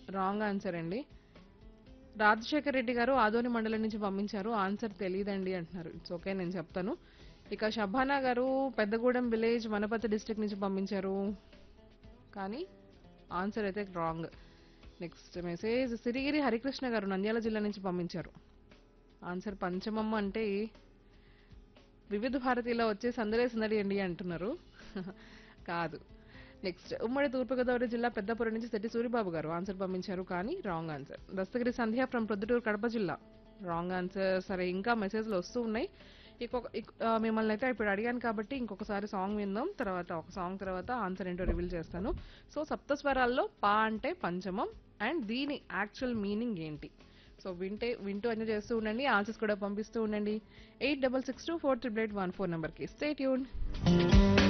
wrong answer అండి రాజశేఖర్ రెడ్డి గారు ఆదోని మండలం నుంచి పంపించారు ఆన్సర్ తెలియదండి అంటున్నారు ఇట్స్ ఓకే నేను చెప్తాను ఇక షబానా గారు పెద్దగూడెం విలేజ్ వనపర్తి డిస్ట్రిక్ట్ నుంచి పంపించారు కానీ ఆన్సర్ అయితే wrong next message Sirigiri Harikrishna garu Nandyal జిల్లా నుంచి పంపించారు ఆన్సర్ పంచమమ్మ అంటే వివిధ భారతిలో వచ్చే సందడే సందడి అండి అంటున్నారు కాదు నెక్స్ట్ ఉమ్మడి తూర్పుగోదావరి జిల్లా పెద్దపురం నుంచి శెట్టి సూరిబాబు గారు ఆన్సర్ పంపించారు కానీ wrong answer Dastagiri Sandhya from Proddatur Kadapa జిల్లా రాంగ్ ఆన్సర్ సరే ఇంకా మెసేజ్లు వస్తూ ఉన్నాయి ఇంకొక ఇక్- ఆ, మిమ్మల్ని అయితే ఇప్పుడు అడిగాను కాబట్టి ఇంకొకసారి సాంగ్ విందాం తర్వాత ఒక సాంగ్ తర్వాత ఆన్సర్ ఏంటో రివీల్ చేస్తాను సో సప్త స్వరాల్లో పా అంటే పంచమం అండ్ దీని యాక్చువల్ మీనింగ్ ఏంటి సో వింటే వింటూ ఎంజాయ్ చేస్తూ ఉండండి ఆన్సర్స్ కూడా పంపిస్తూ ఉండండి eight double six two four triple eight one four నెంబర్కి స్టే ట్యూన్